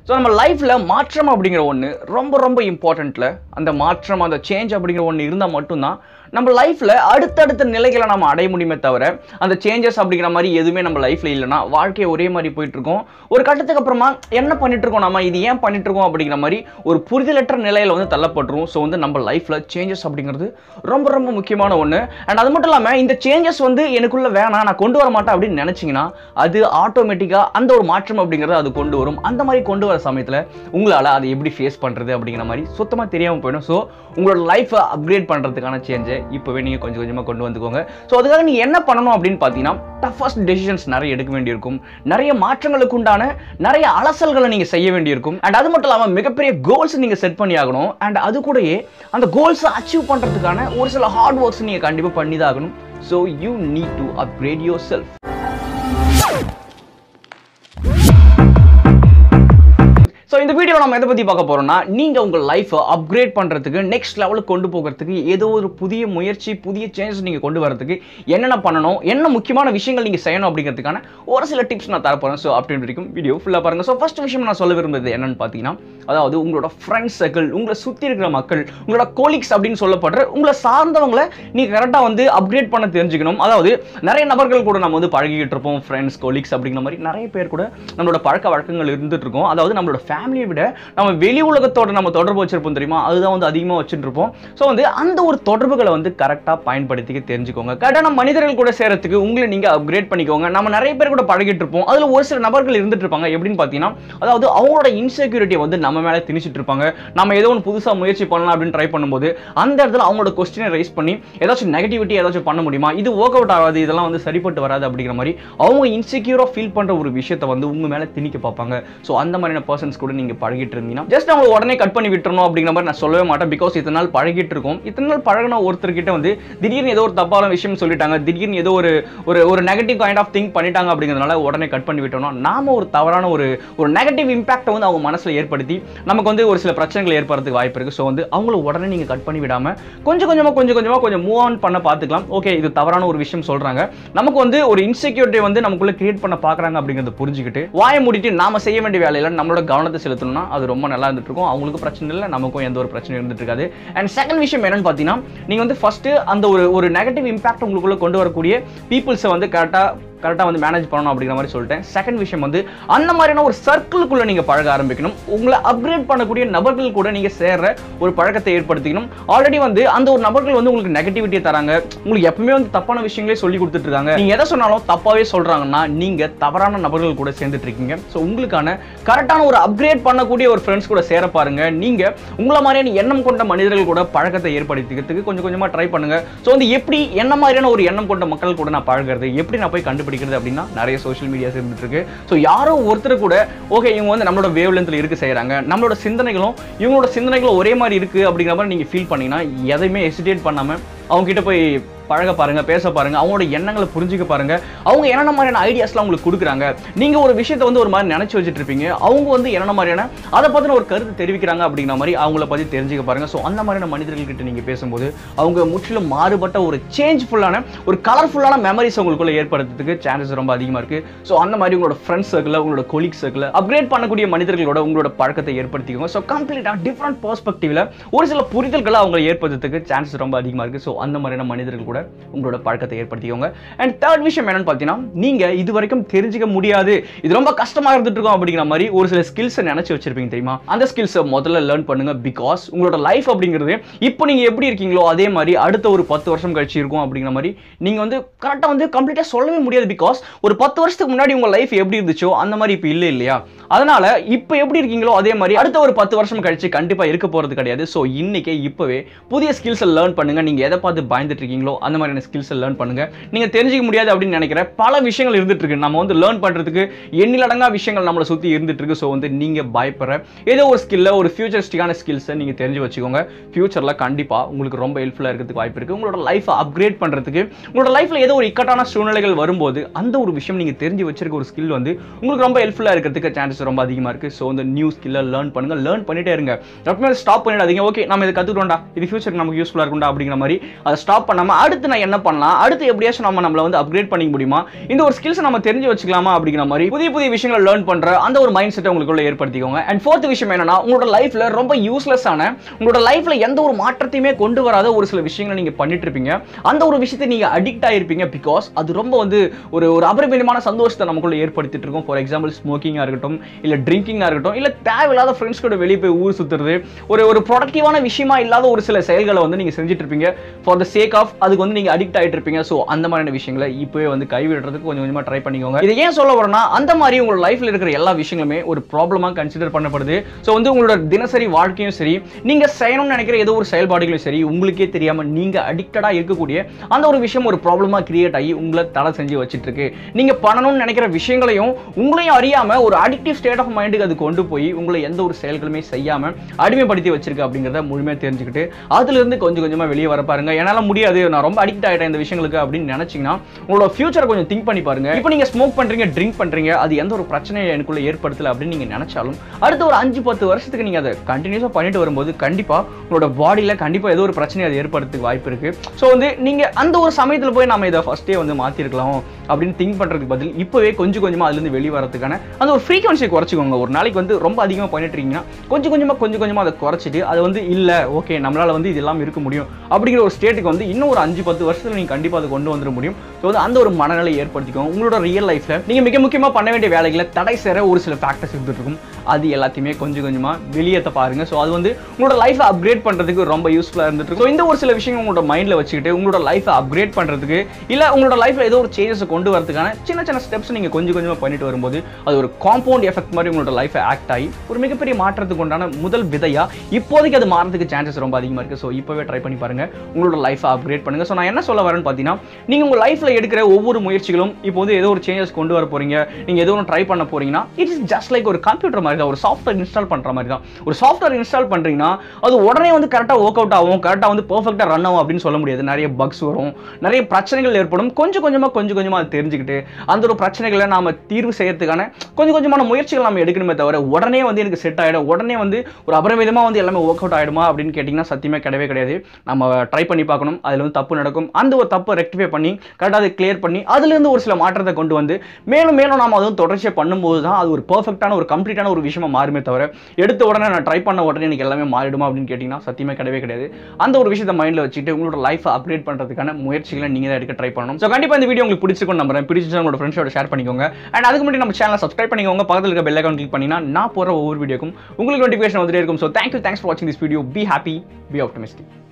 so நம்ம லைஃப்பில் மாற்றம் அப்படிங்கிற ஒன்று ரொம்ப ரொம்ப இம்பார்ட்டண்ட்டில் அந்த மாற்றம் அந்த சேஞ்ச் அப்படிங்கிற ஒன்று இருந்தால் மட்டும்தான் நம்ம லைஃப்பில் அடுத்தடுத்த நிலைகளை நம்ம அடைய முடியுமே தவிர அந்த சேஞ்சஸ் அப்படிங்கிற மாதிரி எதுவுமே நம்ம லைஃப்பில் இல்லைன்னா வாழ்க்கை ஒரே மாதிரி போயிட்டு இருக்கோம் ஒரு கட்டத்துக்கு அப்புறமா என்ன பண்ணிட்டு இருக்கோம் நம்ம இது ஏன் பண்ணிட்டு இருக்கோம் அப்படிங்கிற மாதிரி ஒரு புரிதலற்ற நிலையில் வந்து தள்ளப்பட்டுரும் ஸோ வந்து நம்ம லைஃப்பில் சேஞ்சஸ் அப்படிங்கிறது ரொம்ப ரொம்ப முக்கியமான ஒன்று அண்ட் அது மட்டும் இல்லாமல் இந்த சேஞ்சஸ் வந்து எனக்குள்ள வேணாம் நான் கொண்டு வர மாட்டேன் அப்படின்னு நினச்சிங்கன்னா அது ஆட்டோமேட்டிக்காக அந்த ஒரு மாற்றம் அப்படிங்கிறது அது கொண்டு வரும் அந்த மாதிரி கொண்டு வர சமயத்தில் உங்களால் அதை எப்படி ஃபேஸ் பண்ணுறது அப்படிங்கிற மாதிரி சுத்தமாக தெரியாமல் போயிடும் ஸோ உங்களோட லைஃப்பை அப்கிரேட் பண்ணுறதுக்கான சேஞ்சை இப்போவே நீங்கள் கொஞ்சம் கொஞ்சமாக கொண்டு வந்துக்கோங்க ஸோ அதுக்காக நீங்கள் என்ன பண்ணணும் அப்படின்னு பார்த்தீங்கன்னா டஃபஸ்ட் டெசிஷன்ஸ் நிறைய எடுக்க வேண்டியிருக்கும் நிறைய மாற்றங்களுக்கு உண்டான நிறைய அலசல்களை நீங்கள் செய்ய வேண்டியிருக்கும் அண்ட் அது மட்டும் இல்லாமல் மிகப்பெரிய கோல்ஸ் நீங்கள் செட் பண்ணி ஆகணும் அண்ட் அது கூடயே அந்த கோல்ஸை அச்சீவ் பண்ணுறதுக்கான ஒரு சில ஹார்ட் ஒர்க்ஸ் நீங்கள் கண்டிப்பாக பண்ணி தான் ஆகணும் so you need to upgrade yourself so இந்த வீடியோ நம்ம எதை பற்றி பார்க்க போறோம்னா நீங்கள் உங்கள் லைஃப்பை அப்கிரேட் பண்ணுறதுக்கு நெக்ஸ்ட் லெவலுக்கு கொண்டு போகிறதுக்கு ஏதோ ஒரு புதிய முயற்சி புதிய சேஞ்சஸ் நீங்கள் கொண்டு வரதுக்கு என்னென்ன பண்ணணும் என்ன முக்கியமான விஷயங்கள் நீங்கள் செய்யணும் அப்படிங்கிறதுக்கான ஒரு சில டிப்ஸ் நான் தரப்போகிறேன் ஸோ அப்படி வரைக்கும் வீடியோ ஃபுல்லாக பாருங்கள் ஸோ ஃபர்ஸ்ட் விஷயம் நான் சொல்ல விரும்புறது என்னன்னு பார்த்தீங்கன்னா அதாவது உங்களோட ஃப்ரெண்ட்ஸ் சர்க்கிள் உங்களை சுற்றி இருக்கிற மக்கள் உங்களோட கோலிக்ஸ் அப்படின்னு சொல்லப்படுற உங்களை சார்ந்தவங்களை நீங்கள் கரெக்டாக வந்து அப்கிரேட் பண்ண தெரிஞ்சுக்கணும் அதாவது நிறைய நபர்கள் கூட நம்ம வந்து பழகிக்கிட்டு இருப்போம் ஃப்ரெண்ட்ஸ் கோலிக்ஸ் அப்படிங்கிற மாதிரி நிறைய பேர் கூட நம்மளோட பழக்க வழக்கங்கள் இருந்துட்டு இருக்கோம் அதாவது நம்மளோட ஃபேமிலியை விட நம்ம வெளி உலகத்தோட நம்ம தொடர்பு வச்சிருப்போம் தெரியுமா அதுதான் வந்து அதிகமாக வச்சுட்டு இருப்போம் ஸோ வந்து அந்த ஒரு தொடர்புகளை வந்து கரெக்டாக பயன்படுத்திக்க தெரிஞ்சுக்கோங்க கரெக்டான மனிதர்கள் கூட சேரத்துக்கு உங்களை நீங்கள் அப்கிரேட் பண்ணிக்கோங்க நம்ம நிறைய பேர் கூட பழகிட்டு இருப்போம் அதில் ஒரு சில நபர்கள் இருந்துட்டு இருப்பாங்க எப்படின்னு பார்த்தீங்கன்னா அதாவது அவங்களோட இன்செக்யூரிட்டியை வந்து நம்ம மேலே திணிச்சிட்டு இருப்பாங்க நம்ம ஏதோ ஒன்று புதுசாக முயற்சி பண்ணலாம் அப்படின்னு ட்ரை பண்ணும்போது அந்த இடத்துல அவங்களோட கொஸ்டினை ரைஸ் பண்ணி ஏதாச்சும் நெகட்டிவிட்டி ஏதாச்சும் பண்ண முடியுமா இது ஒர்க் அவுட் ஆகாது இதெல்லாம் வந்து சரிப்பட்டு வராது அப்படிங்கிற மாதிரி அவங்க இன்செக்யூராக ஃபீல் பண்ணுற ஒரு விஷயத்தை வந்து உங்கள் மேலே திணிக்க பார்ப்பாங்க ஸோ அந்த மாதிரியான பர்சன்ஸ் கூட நீங்கள் பழகிட்டு இருந்தீங்கன்னா ஜஸ்ட் அவங்க உடனே கட் பண்ணி விட்டுறணும் அப்படிங்கிற மாதிரி நான் சொல்லவே மாட்டேன் பிகாஸ் இத்தனை நாள் பழகிட்டு இருக்கோம் இத்தனை நாள் பழகின ஒருத்தர்கிட்ட வந்து திடீர்னு ஏதோ ஒரு தப்பான விஷயம் சொல்லிட்டாங்க திடீர்னு ஏதோ ஒரு ஒரு ஒரு நெகட்டிவ் கைண்ட் ஆஃப் திங்க் பண்ணிட்டாங்க அப்படிங்கிறதுனால உடனே கட் பண்ணி விட்டோம்னா நாம ஒரு தவறான ஒரு ஒரு நெகட்டிவ் இம்பாக்டை வந்து அவங்க மனசில் ஏற்படுத்தி நமக்கு வந்து ஒரு சில பிரச்சனைகள் ஏற்படுறதுக்கு வாய்ப்பு இருக்குது ஸோ வந்து அவங்கள உடனே நீங்கள் கட் பண்ணி விடாமல் கொஞ்சம் கொஞ்சமாக கொஞ்சம் கொஞ்சமாக கொஞ்சம் மூவ் ஆன் பண்ண பார்த்துக்கலாம் ஓகே இது தவறான ஒரு விஷயம் சொல்கிறாங்க நமக்கு வந்து ஒரு இன்செக்யூரிட்டி வந்து நமக்குள்ள கிரியேட் பண்ண பார்க்குறாங்க அப்படிங்கிறத புரிஞ்சுக்கிட்டு வாயை மூடிட்டு நாம செய்ய வேண்டிய வேலையில நம்மளோட கவனத்தை செலுத்தணும்னா அது ரொம்ப நல்லா இருந்துட்டு இருக்கும் அவங்களுக்கு பிரச்சனை இல்லை நமக்கும் எந்த ஒரு பிரச்சனையும் இருந்துட்டு இருக்காது அண்ட் செகண்ட் விஷயம் என்னன்னு பார்த்தீங்கன்னா நீங்கள் வந்து ஃபர்ஸ்ட் அந்த ஒரு ஒரு நெகட்டிவ் இம்பாக்ட் உங்களுக்குள்ள கொண்டு வரக்கூடிய பீப்புள்ஸை வந்து கரெக்டாக கரெக்டாக வந்து மேனேஜ் பண்ணணும் அப்படிங்கிற மாதிரி சொல்லிட்டேன் செகண்ட் விஷயம் வந்து அந்த மாதிரியான ஒரு சர்க்கிளுக்குள்ளே நீங்கள் பழக ஆரம்பிக்கணும் உங்களை அப்கிரேட் பண்ணக்கூடிய நபர்கள் கூட நீங்கள் சேர்ற ஒரு பழக்கத்தை ஏற்படுத்திக்கணும் ஆல்ரெடி வந்து அந்த ஒரு நபர்கள் வந்து உங்களுக்கு நெகட்டிவிட்டியை தராங்க உங்களுக்கு எப்பவுமே வந்து தப்பான விஷயங்களே சொல்லி கொடுத்துட்டு இருக்காங்க நீங்கள் எதை சொன்னாலும் தப்பாகவே சொல்கிறாங்கன்னா நீங்கள் தவறான நபர்கள் கூட சேர்ந்துட்டு இருக்கீங்க ஸோ உங்களுக்கான கரெக்டான ஒரு அப்கிரேட் பண்ணக்கூடிய ஒரு ஃப்ரெண்ட்ஸ் கூட சேர பாருங்க நீங்கள் உங்களை மாதிரியான எண்ணம் கொண்ட மனிதர்கள் கூட பழக்கத்தை ஏற்படுத்திக்கிறதுக்கு கொஞ்சம் கொஞ்சமாக ட்ரை பண்ணுங்க ஸோ வந்து எப்படி என்ன மாதிரியான ஒரு எண்ணம் கொண்ட மக்கள் கூட நான் பழகிறது எப்படி நான் போய் கண்டுபிடிக்கிறது அப்படின்னா நிறைய சோஷியல் மீடியாஸ் இருந்துட்டு இருக்கு ஸோ யாரோ ஒருத்தர் கூட ஓகே இவங்க வந்து நம்மளோட வேவ் லென்த்தில் இருக்கு செய்கிறாங்க நம்மளோட சிந்தனைகளும் இவங்களோட சிந்தனைகளும் ஒரே மாதிரி இருக்கு அப்படிங்கிற மாதிரி நீங்கள் ஃபீல் பண்ணீங்கன்னா எதையுமே ஹெசிடேட் பண்ணாமல் அவங்க கிட்ட போய் பழக பாருங்க பேச பாருங்க அவங்களோட எண்ணங்களை புரிஞ்சுக்க பாருங்க அவங்க என்னென்ன மாதிரியான ஐடியாஸ்லாம் உங்களுக்கு கொடுக்குறாங்க நீங்க ஒரு விஷயத்தை வந்து ஒரு மாதிரி நினைச்சு வச்சுட்டு இருப்பீங்க அவங்க வந்து என்னென்ன மாதிரியான அதை பத்தின ஒரு கருத்து தெரிவிக்கிறாங்க அப்படிங்கிற மாதிரி அவங்கள பத்தி தெரிஞ்சுக்க பாருங்க ஸோ அந்த மாதிரியான மனிதர்கள்கிட்ட நீங்க பேசும்போது அவங்க முற்றிலும் மாறுபட்ட ஒரு சேஞ்ச்ஃபுல்லான ஒரு கலர்ஃபுல்லான மெமரிஸ் உங்களுக்குள்ள ஏற்படுறதுக்கு சான்சஸ் ரொம்ப அதிகமா இருக்கு ஸோ அந்த மாதிரி உங்களோட ஃப்ரெண்ட்ஸ் சர்க்கிள் உங்களோட கொலீக் சர்க்கிள் அப்கிரேட் பண்ணக்கூடிய மனிதர்களோட உங்களோட பழக்கத்தை ஏற்படுத்திக்கோங்க ஸோ கம்ப்ளீட்டா டிஃப்ரெண்ட் பெர்ஸ்பெக்டிவ்ல ஒரு சில புரிதல்களை அவங்க ஏற்படுத்துறதுக்கு சான்சஸ் ரொம்ப அதிகமா இருக்கு ஸோ அந்த மாதிரியான மனிதர்கள் கூட உங்களோட பழக்கத்தை ஏற்படுத்திக்கோங்க அண்ட் தேர்ட் விஷயம் என்னன்னு பார்த்தீங்கன்னா நீங்க இது வரைக்கும் தெரிஞ்சுக்க முடியாது இது ரொம்ப கஷ்டமா இருந்துட்டு இருக்கோம் அப்படிங்கிற மாதிரி ஒரு சில ஸ்கில்ஸை நினைச்சு வச்சிருப்பீங்க தெரியுமா அந்த ஸ்கில்ஸை முதல்ல லேர்ன் பண்ணுங்க பிகாஸ் உங்களோட லைஃப் அப்படிங்கிறது இப்போ நீங்க எப்படி இருக்கீங்களோ அதே மாதிரி அடுத்த ஒரு பத்து வருஷம் கழிச்சு இருக்கும் அப்படிங்கிற மாதிரி நீங்க வந்து கரெக்டாக வந்து கம்ப்ளீட்டாக சொல்லவே முடியாது பிகாஸ் ஒரு பத்து வருஷத்துக்கு முன்னாடி உங்க லைஃப் எப்படி இருந்துச்சோ அந்த மாதிரி இப்போ இல்லை இல்லையா அதனால இப்போ எப்படி இருக்கீங்களோ அதே மாதிரி அடுத்த ஒரு பத்து வருஷம் கழிச்சு கண்டிப்பா இருக்க போறது கிடையாது ஸோ இன்னைக்கே இப்பவே புதிய ஸ்கில்ஸை லேர்ன் பண்ணுங்க நீங்க எதை பார்த்து பயந்துட்டு இருக்கீங்களோ அந்த மாதிரியான ஸ்கில்ஸை லேர்ன் பண்ணுங்க நீங்க தெரிஞ்சுக்க முடியாது அப்படின்னு நினைக்கிற பல விஷயங்கள் இருந்துட்டு இருக்கு நம்ம வந்து லேர்ன் பண்றதுக்கு எண்ணிலடங்கா விஷயங்கள் நம்மளை சுத்தி இருந்துட்டு இருக்கு ஸோ வந்து நீங்க பயப்படுற ஏதோ ஒரு ஸ்கில்ல ஒரு ஃபியூச்சரிஸ்டிக்கான ஸ்கில்ஸை நீங்க தெரிஞ்சு வச்சுக்கோங்க ஃபியூச்சர்ல கண்டிப்பா உங்களுக்கு ரொம்ப ஹெல்ப்ஃபுல்லா இருக்கிறதுக்கு வாய்ப்பு இருக்கு உங்களோட லைஃப்பை அப்கிரேட் பண்றதுக்கு உங்களோட லைஃப்ல ஏதோ ஒரு இக்கட்டான சூழ்நிலைகள் வரும்போது அந்த ஒரு விஷயம் நீங்க தெரிஞ்சு வச்சிருக்க ஒரு ஸ்கில் வந்து உங்களுக்கு ரொம்ப ஹெல்ப்ஃபுல்லா இருக்கிறதுக்கு சான்சஸ் ரொம்ப அதிகமா இருக்கு ஸோ இந்த நியூ ஸ்கில்லை லேர்ன் பண்ணுங்க லேர்ன் பண்ணிட்டே இருங்க எப்பவுமே ஸ்டாப் பண்ணிடாதீங்க ஓகே நம்ம இதை கத்துக்கிட்டோம்டா இது ஃபியூச்சருக்கு நமக்கு யூஸ்ஃபுல்லா இருக்கும்டா அப்படிங்கிற மாதிரி அதை ஸ்டாப் பண்ணாமல் அடுத்து நான் என்ன பண்ணலாம் அடுத்து எப்படியாச்சும் நம்ம நம்மளை வந்து அப்கிரேட் பண்ணிக்க முடியுமா இந்த ஒரு ஸ்கில்ஸ் நம்ம தெரிஞ்சு வச்சுக்கலாமா அப்படிங்கிற மாதிரி புதிய புதிய விஷயங்களை லேர்ன் பண்ற அந்த ஒரு மைண்ட் செட்டை உங்களுக்குள்ள ஏற்படுத்திக்கோங்க அண்ட் ஃபோர்த் விஷயம் என்னன்னா உங்களோட லைஃப்ல ரொம்ப யூஸ்லெஸ் ஆன உங்களோட லைஃப்ல எந்த ஒரு மாற்றத்தையுமே கொண்டு வராத ஒரு சில விஷயங்களை நீங்க பண்ணிட்டு இருப்பீங்க அந்த ஒரு விஷயத்தை நீங்க அடிக்ட் ஆயிருப்பீங்க பிகாஸ் அது ரொம்ப வந்து ஒரு ஒரு அபரிமிதமான சந்தோஷத்தை நமக்குள்ள ஏற்படுத்திட்டு இருக்கும் ஃபார் எக்ஸாம்பிள் ஸ்மோக்கிங்காக இருக்கட்டும் இல்லை ட்ரிங்கிங்காக இருக்கட்டும் இல்லை தேவையில்லாத ஃப்ரெண்ட்ஸ் கூட வெளியே போய் ஊர் சுற்றுறது ஒரு ஒரு ப்ரொடக்டிவான விஷயமா இல்லாத ஒரு சில செயல்களை வந்து நீங்கள் செஞ்சுட்டு இருப்பீங்க ஃபார் த சேக் ஆஃப் அதுக்கு வந்து நீங்கள் அடிக்ட் ஆகிட்டு இருப்பீங்க ஸோ அந்த மாதிரியான விஷயங்களை இப்போவே வந்து கைவிடுறதுக்கு கொஞ்சம் கொஞ்சமாக ட்ரை பண்ணிக்கோங்க இதை ஏன் சொல்ல வரேன்னா அந்த மாதிரி உங்களோட லைஃப்பில் இருக்கிற எல்லா விஷயங்களுமே ஒரு ப்ராப்ளமாக கன்சிடர் பண்ணப்படுது ஸோ வந்து உங்களோட தினசரி வாழ்க்கையும் சரி நீங்கள் செய்யணும்னு நினைக்கிற ஏதோ ஒரு செயல்பாடுகளும் சரி உங்களுக்கே தெரியாமல் நீங்கள் அடிக்டடாக இருக்கக்கூடிய அந்த ஒரு விஷயம் ஒரு ப்ராப்ளமாக கிரியேட் ஆகி உங்களை தடை செஞ்சு வச்சிட்டு இருக்கு நீங்கள் பண்ணணும்னு நினைக்கிற விஷயங்களையும் உங்களையும் அறியாமல் ஒரு அடிக்டிவ் ஸ்டேட் ஆஃப் மைண்டுக்கு அது கொண்டு போய் உங்களை எந்த ஒரு செயல்களுமே செய்யாமல் அடிமைப்படுத்தி வச்சிருக்கு அப்படிங்கிறத முழுமையாக தெரிஞ்சுக்கிட்டு அதுலேருந்து கொஞ்சம் கொஞ்சமாக வெளியே வர பாருங்க என்னால் முடியாது நான் ரொம்ப அடிக்ட் ஆகிட்டேன் இந்த விஷயங்களுக்கு அப்படின்னு நினச்சிங்கன்னா உங்களோட ஃபியூச்சரை கொஞ்சம் திங்க் பண்ணி பாருங்க இப்போ நீங்கள் ஸ்மோக் பண்ணுறீங்க ட்ரிங்க் பண்ணுறீங்க அது எந்த ஒரு பிரச்சனையை எனக்குள்ள ஏற்படுத்தல அப்படின்னு நீங்கள் நினச்சாலும் அடுத்த ஒரு அஞ்சு பத்து வருஷத்துக்கு நீங்கள் அதை கண்டினியூஸாக பண்ணிட்டு வரும்போது கண்டிப்பாக உங்களோட பாடியில் கண்டிப்பாக ஏதோ ஒரு பிரச்சனையை அது ஏற்படுறதுக்கு வாய்ப்பு இருக்குது ஸோ வந்து நீங்கள் அந்த ஒரு சமயத்தில் போய் நம்ம இதை ஃபஸ்ட்டே வந்து மாற்றிருக்கலாம் அப்படின்னு திங்க் பண்ணுறதுக்கு பதில் இப்போவே கொஞ்சம் கொஞ்சமாக அதுலேருந்து வெளியே வரதுக்கான அந்த ஒரு ஃப்ரீக்வன்சியை குறைச்சிக்கோங்க ஒரு நாளைக்கு வந்து ரொம்ப அதிகமாக பண்ணிட்டு இருக்கீங்கன்னா கொஞ்சம் கொஞ்சமாக கொஞ்சம் கொஞ்சமாக அதை குறைச்சிட்டு அது வந்து இல்லை ஓகே நம்மளால் வந்து இது எல்லாம் இருக்க முடியும் அப்படிங்கிற ஒரு ஸ்டேட்டுக்கு வந்து இன்னும் ஒரு அஞ்சு பத்து வருஷத்தில் நீங்கள் கண்டிப்பாக அதை கொண்டு வந்துட முடியும் ஸோ வந்து அந்த ஒரு மனநிலை ஏற்படுத்திக்கோங்க உங்களோட ரியல் லைஃப்பில் நீங்கள் மிக முக்கியமாக பண்ண வேண்டிய வேலைகளை தடை சேர ஒரு சில ஃபேக்டர்ஸ் இருந்துட்டு இருக்கும் அது எல்லாத்தையுமே கொஞ்சம் கொஞ்சமாக வெளியேற்ற பாருங்க ஸோ அது வந்து உங்களோட லைஃப்பை அப்கிரேட் பண்ணுறதுக்கு ரொம்ப யூஸ்ஃபுல்லாக இருந்துட்டு இருக்கும் ஸோ இந்த ஒரு சில விஷயங்கள் உங்களோட மைண்டில் வச்சுக்கிட்டு உங்களோட லைஃப்பை அப்கிரேட் பண்ணுறதுக்கு இல்லை உங்களோட லைஃப்பில் ஏதோ ஒரு சேஞ்சஸை கொண்டு வரதுக்கான சின்ன சின்ன ஸ்டெப்ஸ் நீங்கள் கொஞ்சம் கொஞ்சமாக பண்ணிட்டு வரும்போது அது ஒரு காம்பவுண்ட் எஃபெக்ட் மாதிரி உங்களோட லைஃப்பை ஆக்ட் ஆகி ஒரு மிகப்பெரிய மாற்றத்துக்கு உண்டான முதல் விதையா இப்போதைக்கு அது மாறதுக்கு சான்சஸ் ரொம்ப அதிகமாக இருக்குது ஸோ இப்போவே ட்ரை பண்ணி பாருங்க உங்களோட லைஃப்பை அப்கிரேட் பண்ணுங்க ஸோ நான் என்ன சொல்ல வரேன்னு பார்த்தீங்கன்னா நீங்கள் உங்கள் லைஃப்பில் எடுக்கிற ஒவ்வொரு முயற்சிகளும் இப்போ வந்து ஏதோ ஒரு சேஞ்சஸ் கொண்டு வர போறீங்க நீங்கள் ஏதோ ஒன்று ட்ரை பண்ண போறீங்கன்னா இட் இஸ் ஜஸ்ட் லைக் ஒரு கம்ப்யூட்டர் மாதிரி தான் ஒரு சாஃப்ட்வேர் இன்ஸ்டால் பண்ணுற மாதிரி தான் ஒரு சாஃப்ட்வேர் இன்ஸ்டால் பண்ணுறீங்கன்னா அது உடனே வந்து கரெக்டாக ஒர்க் அவுட் ஆகும் கரெக்டாக வந்து பர்ஃபெக்டாக ரன் ஆகும் அப்படின்னு சொல்ல முடியாது நிறைய பக்ஸ் வரும் நிறைய பிரச்சனைகள் ஏற்படும் கொஞ்சம் கொஞ்சமாக கொஞ்சம் கொஞ்சமாக அது தெரிஞ்சுக்கிட்டு அந்த ஒரு பிரச்சனைகளை நாம தீர்வு செய்யறதுக்கான கொஞ்சம் கொஞ்சமான முயற்சிகள் நம்ம எடுக்கணுமே தவிர உடனே வந்து எனக்கு செட் ஆகிடும் உடனே வந்து ஒரு அபரிமிதமாக வந்து எல்லாமே ஒர்க் அவுட் ஆகிடுமா அப்படின்னு கேட்டிங்கன்னா சத்தியமே கிடையவே கிடையாது நம்ம ட்ரை பண்ணி பார்க்கணும் அதில் வந்து தப்பு நடக்கும் அந்த ஒரு தப்பை ரெக்டிஃபை பண்ணி கரெக்டாக அதை கிளியர் பண்ணி அதுலேருந்து ஒரு சில மாற்றத்தை கொண்டு வந்து மேலும் மேலும் நாம அதுவும் தொடர்ச்சியாக பண்ணும்போது தான் அது ஒரு பர்ஃபெக்டான ஒரு கம்ப்ளீட்டான ஒரு விஷயமா மாறுமே தவிர எடுத்த உடனே நான் ட்ரை பண்ண உடனே எனக்கு எல்லாமே மாறிடுமா அப்படின்னு கேட்டிங்கன்னா சத்தியமே கிடையவே கிடையாது அந்த ஒரு விஷயத்தை மைண்டில் வச்சுட்டு உங்களோட லைஃப்பை அப்டேட் பண்ணுறதுக்கான முயற்சிகளை நீங்கள் தான் எடுக்க ட்ரை பண்ணணும் ஸோ கண்டிப்பாக இந்த வீடியோ உங்களுக்கு பிடிச்சிருக்கும் நம்புறேன் பிடிச்சிருந்தா உங்களோட ஃப்ரெண்ட்ஸோட ஷேர் பண்ணிக்கோங்க அண்ட் அதுக்கு முன்னாடி நம்ம சேனலை சப்ஸ்கிரைப் பண்ணிக்கோங்க பக்கத்தில் இருக்க பெல் ஐக்கான் கிளிக் பண்ணினா நான் போகிற ஒவ்வொரு வீடியோக்கும் உங்களுக்கு நோட்டிஃபிகேஷன் வந்துட்டே இருக்கும் ஸோ தேங்க்யூ தேங்க்ஸ் ஃபார் வாட்சிங் this video be happy be optimistic